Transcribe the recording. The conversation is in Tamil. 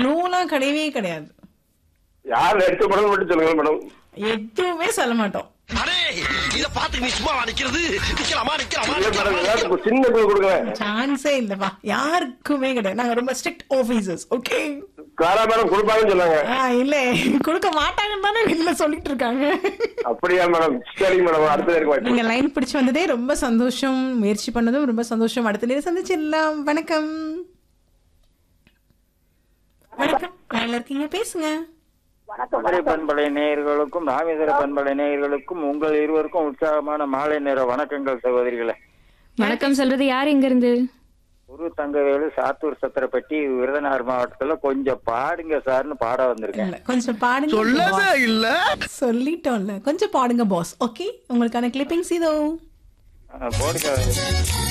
க்ளூலாம் கிடையவே கிடையாது யார் நடிச்ச படம் மட்டும் சொல்லுங்க மேடம் எதுவுமே சொல்ல மாட்டோம் அடே இத பாத்துக்கு நீ சும்மா நிக்கிறது நிக்கலாமா நிக்கலாமா இல்ல மேடம் ஏதாவது ஒரு சின்ன குழு கொடுங்களேன் சான்ஸே இல்லப்பா யாருக்குமே கிடையாது நாங்க ரொம்ப ஸ்ட்ரிக்ட் ஆபீசர்ஸ் ஓகே காரா மேடம் கொடுப்பாங்கன்னு சொன்னாங்க இல்ல கொடுக்க மாட்டாங்கன்னு தானே வெளியில சொல்லிட்டு இருக்காங்க அப்படியா மேடம் சரிங்க மேடம் அடுத்தது இருக்கு வாய்ப்பு நீங்க லைன் பிடிச்சு வந்ததே ரொம்ப சந்தோஷம் முயற்சி பண்ணதும் ரொம்ப சந்தோஷம் அடுத்த நேரம் சந்திச்சிடலாம் வணக்கம் வணக்கம் லைன்ல இருக்கீங்க பேசுங்க மதுரை பண்பலை நேயர்களுக்கும் ராமேஸ்வர பண்பலை நேயர்களுக்கும் உங்கள் இருவருக்கும் உற்சாகமான மாலை நேர வணக்கங்கள் சகோதரிகளே வணக்கம் சொல்றது யார் எங்க இருந்து குரு தங்கவேலு சாத்தூர் சத்திரப்பட்டி விருதுநகர் மாவட்டத்துல கொஞ்சம் பாடுங்க சார்னு பாட வந்திருக்கேன் இல்ல கொஞ்சம் பாடுங்க சொல்லவே இல்ல சொல்லிட்டோம்ல கொஞ்சம் பாடுங்க பாஸ் ஓகே உங்களுக்கான கிளிப்பிங்ஸ் இதோ அஹ் போடுங்க